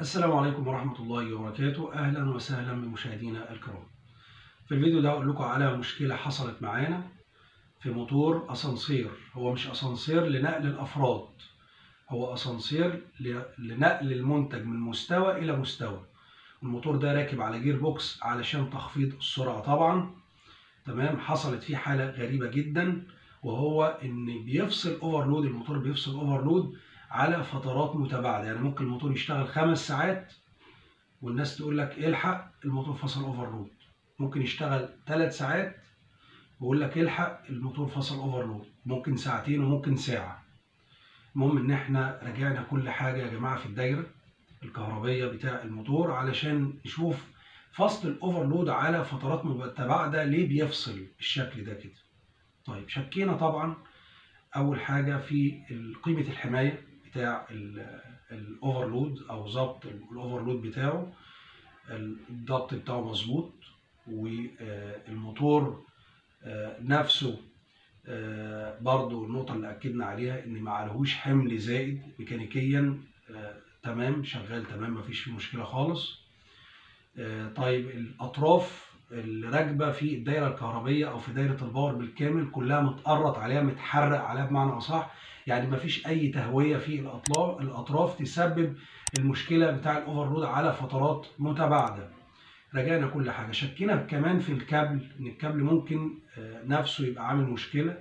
السلام عليكم ورحمة الله وبركاته أهلا وسهلا بمشاهدينا الكرام في الفيديو ده أقول لكم على مشكلة حصلت معانا في موتور أسانسير هو مش أسانسير لنقل الأفراد هو أسانسير لنقل المنتج من مستوى إلى مستوى الموتور ده راكب على جير بوكس علشان تخفيض السرعة طبعا تمام حصلت فيه حالة غريبة جدا وهو إن بيفصل أوفرلود الموتور بيفصل أوفرلود على فترات متباعده يعني ممكن الموتور يشتغل خمس ساعات والناس تقول لك الحق الموتور فصل اوفرلود ممكن يشتغل ثلاث ساعات ويقول لك الحق الموتور فصل اوفرلود ممكن ساعتين وممكن ساعه المهم ان احنا راجعنا كل حاجه يا جماعه في الدايره الكهربيه بتاع الموتور علشان نشوف فصل الاوفرلود على فترات متباعده ليه بيفصل بالشكل ده كده طيب شكينا طبعا اول حاجه في قيمه الحمايه بتاع الاوفرلود او ظبط الاوفرلود بتاعه الضبط بتاعه مظبوط والموتور نفسه برضو النقطة اللي أكدنا عليها إن ما عليهوش حمل زائد ميكانيكيا تمام شغال تمام مفيش فيه مشكلة خالص طيب الأطراف اللي راكبة في الدايرة الكهربية أو في دايرة الباور بالكامل كلها متقرط عليها متحرق عليها بمعنى أصح يعني ما فيش اي تهويه في الاطراف الاطراف تسبب المشكله بتاع الاوفرلود على فترات متباعده راجعنا كل حاجه شكينا كمان في الكابل ان الكابل ممكن نفسه يبقى عامل مشكله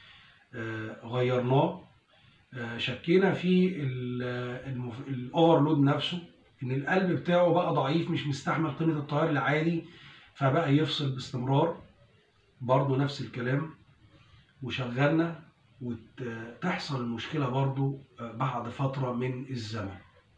غيرناه شكينا في الاوفرلود نفسه ان القلب بتاعه بقى ضعيف مش مستحمل قيمه التيار العادي فبقى يفصل باستمرار برضه نفس الكلام وشغلنا وتحصل المشكلة برضو بعد فترة من الزمن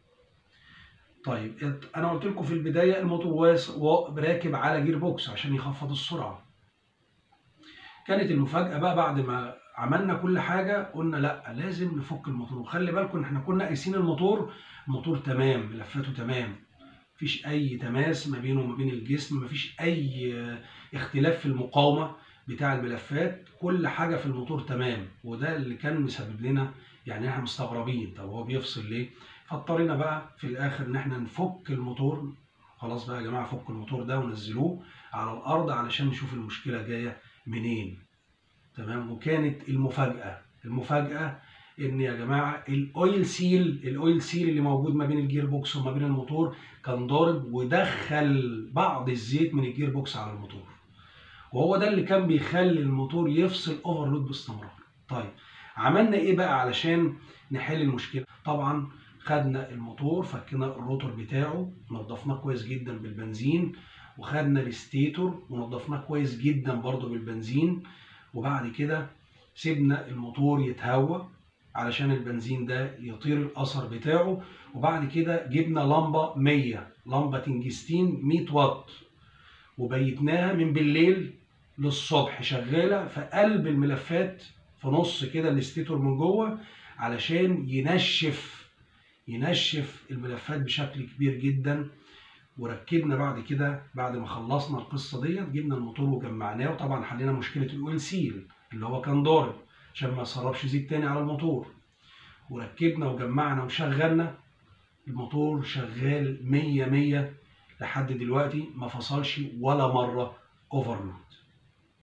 طيب انا قلت لكم في البداية الموتور راكب على جير بوكس عشان يخفض السرعة كانت المفاجأة بقى بعد ما عملنا كل حاجة قلنا لا لازم نفك الموتور وخلي بالكم احنا كنا قايسين الموتور الموتور تمام ملفاته تمام مفيش اي تماس ما بينه وما بين الجسم مفيش اي اختلاف في المقاومة بتاع الملفات كل حاجه في الموتور تمام وده اللي كان مسبب لنا يعني احنا مستغربين طب هو بيفصل ليه فاضطرينا بقى في الاخر ان احنا نفك الموتور خلاص بقى يا جماعه فك الموتور ده ونزلوه على الارض علشان نشوف المشكله جايه منين تمام وكانت المفاجاه المفاجاه ان يا جماعه الاويل سيل الاويل سيل اللي موجود ما بين الجير بوكس وما بين الموتور كان ضارب ودخل بعض الزيت من الجير بوكس على الموتور وهو ده اللي كان بيخلي الموتور يفصل اوفرلود باستمرار طيب عملنا ايه بقى علشان نحل المشكله طبعا خدنا الموتور فكنا الروتور بتاعه نظفناه كويس جدا بالبنزين وخدنا الستيتور ونظفناه كويس جدا برضه بالبنزين وبعد كده سيبنا الموتور يتهوى علشان البنزين ده يطير الاثر بتاعه وبعد كده جبنا لمبه 100 لمبه تنجستين 100 واط وبيتناها من بالليل للصبح شغاله في قلب الملفات في نص كده الاستيتور من جوه علشان ينشف ينشف الملفات بشكل كبير جدا وركبنا بعد كده بعد ما خلصنا القصه ديت جبنا الموتور وجمعناه وطبعا حلينا مشكله الاويل سيل اللي هو كان ضارب عشان ما يسربش زيت تاني على الموتور وركبنا وجمعنا وشغلنا الموتور شغال 100 100 لحد دلوقتي ما فصلش ولا مره اوفرلود